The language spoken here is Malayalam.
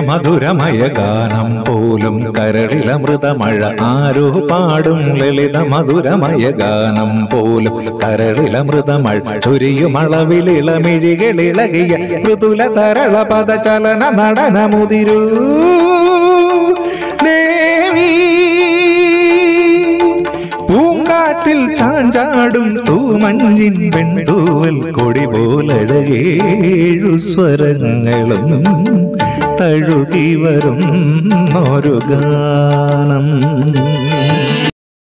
മധുരമയ ഗാനം പോലും കരളിലമൃതമഴ ആരോ പാടും ലളിത മധുരമയ ഗാനം പോലും കരളിലമൃതമഴ ചൊരിയുമളവിലിളമിഴികളിളകിയ മൃദുല തരള പദചലന നടനമുതിരൂ ദേവി പൂങ്കാറ്റിൽ ചാഞ്ചാടും തൂമഞ്ഞിൻ പെൺതൂവൽ കൊടി പോലഴകേഴു സ്വരങ്ങളും തഴുകി വരും ഒരു ഗാനം